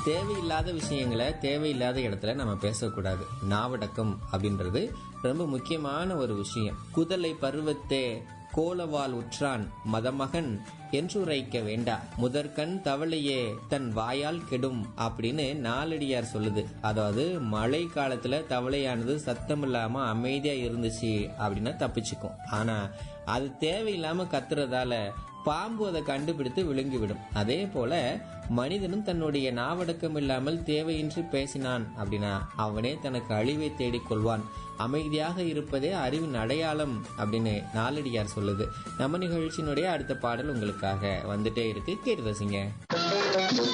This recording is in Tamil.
தேவையில்லாத விஷயங்களை தேவையில்லாத இடத்துல நம்ம பேசக்கூடாது நாவடக்கம் அப்படின்றது ரொம்ப முக்கியமான ஒரு விஷயம் குதலை பருவத்தே கோலவால் உற்றான் மதமகன் என்றுரைக்க வேண்டா முதற்கண் தவளையே தன் வாயால் கெடும் அப்படின்னு நாலடியார் சொல்லுது அதாவது மழை காலத்துல தவளையானது சத்தம் இல்லாம அமைதியா இருந்துச்சு அப்படின்னா தப்பிச்சுக்கும் ஆனா அது தேவையில்லாம கத்துறதால பாம்பு அதை கண்டுபிடித்து விழுங்கிவிடும் அதே போல மனிதனும் தன்னுடைய நாவடக்கம் இல்லாமல் தேவையின்றி பேசினான் அப்படின்னா அவனே தனக்கு அழிவை தேடிக் கொள்வான் அமைதியாக இருப்பதே அறிவின் அடையாளம் அப்படின்னு நாலடியார் சொல்லுது நம்ம நிகழ்ச்சியினுடைய அடுத்த பாடல் உங்களுக்காக வந்துட்டே இருக்கு கேட்டு ரசிங்க